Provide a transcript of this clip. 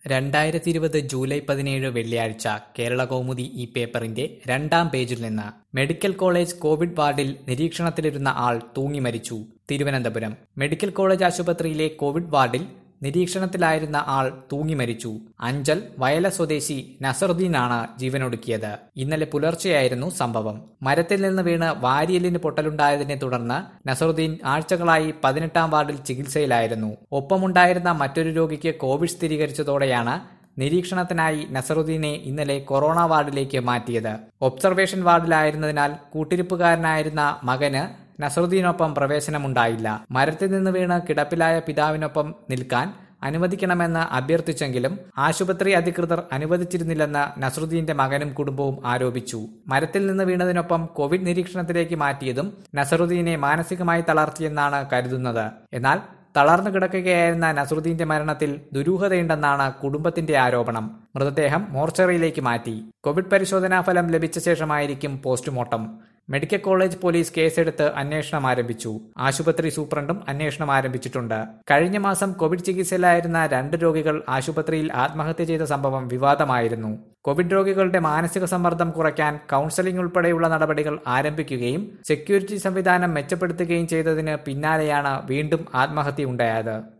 രണ്ടായിരത്തി ഇരുപത് ജൂലൈ പതിനേഴ് വെള്ളിയാഴ്ച കേരള കൗമുദി ഈ പേപ്പറിന്റെ രണ്ടാം പേജിൽ നിന്ന് മെഡിക്കൽ കോളേജ് കോവിഡ് വാർഡിൽ നിരീക്ഷണത്തിലിരുന്ന ആൾ തൂങ്ങി മരിച്ചു തിരുവനന്തപുരം മെഡിക്കൽ കോളേജ് ആശുപത്രിയിലെ കോവിഡ് വാർഡിൽ നിരീക്ഷണത്തിലായിരുന്ന ആൾ തൂങ്ങി മരിച്ചു അഞ്ചൽ വയല സ്വദേശി നസറുദ്ദീനാണ് ജീവനൊടുക്കിയത് ഇന്നലെ പുലർച്ചെയായിരുന്നു സംഭവം മരത്തിൽ നിന്ന് വീണ് വാരിയലിന് പൊട്ടലുണ്ടായതിനെ തുടർന്ന് നസറുദ്ദീൻ ആഴ്ചകളായി പതിനെട്ടാം വാർഡിൽ ചികിത്സയിലായിരുന്നു ഒപ്പമുണ്ടായിരുന്ന മറ്റൊരു രോഗിക്ക് കോവിഡ് സ്ഥിരീകരിച്ചതോടെയാണ് നിരീക്ഷണത്തിനായി നസറുദ്ദീനെ ഇന്നലെ കൊറോണ വാർഡിലേക്ക് മാറ്റിയത് ഒബ്സർവേഷൻ വാർഡിലായിരുന്നതിനാൽ കൂട്ടിരിപ്പുകാരനായിരുന്ന മകന് നസറുദ്ദീനൊപ്പം പ്രവേശനമുണ്ടായില്ല മരത്തിൽ നിന്ന് വീണ് കിടപ്പിലായ പിതാവിനൊപ്പം നിൽക്കാൻ അനുവദിക്കണമെന്ന് അഭ്യർത്ഥിച്ചെങ്കിലും ആശുപത്രി അധികൃതർ അനുവദിച്ചിരുന്നില്ലെന്ന് നസറുദ്ദീന്റെ മകനും കുടുംബവും ആരോപിച്ചു മരത്തിൽ നിന്ന് വീണതിനൊപ്പം കോവിഡ് നിരീക്ഷണത്തിലേക്ക് മാറ്റിയതും നസറുദ്ദീനെ മാനസികമായി തളർത്തിയെന്നാണ് കരുതുന്നത് എന്നാൽ തളർന്നു കിടക്കുകയായിരുന്ന നസറുദ്ദീന്റെ മരണത്തിൽ ദുരൂഹതയുണ്ടെന്നാണ് കുടുംബത്തിന്റെ ആരോപണം മൃതദേഹം മോർച്ചറിയിലേക്ക് മാറ്റി കോവിഡ് പരിശോധനാ ഫലം ലഭിച്ച ശേഷമായിരിക്കും പോസ്റ്റ്മോർട്ടം മെഡിക്കൽ കോളേജ് പോലീസ് കേസെടുത്ത് അന്വേഷണം ആരംഭിച്ചു ആശുപത്രി സൂപ്രണ്ടും അന്വേഷണം ആരംഭിച്ചിട്ടുണ്ട് കഴിഞ്ഞ മാസം കോവിഡ് ചികിത്സയിലായിരുന്ന രണ്ട് രോഗികൾ ആശുപത്രിയിൽ ആത്മഹത്യ ചെയ്ത സംഭവം വിവാദമായിരുന്നു കോവിഡ് രോഗികളുടെ മാനസിക സമ്മർദ്ദം കുറയ്ക്കാൻ കൌൺസലിംഗ് ഉൾപ്പെടെയുള്ള നടപടികൾ ആരംഭിക്കുകയും സെക്യൂരിറ്റി സംവിധാനം മെച്ചപ്പെടുത്തുകയും ചെയ്തതിന് പിന്നാലെയാണ് വീണ്ടും ആത്മഹത്യയുണ്ടായത്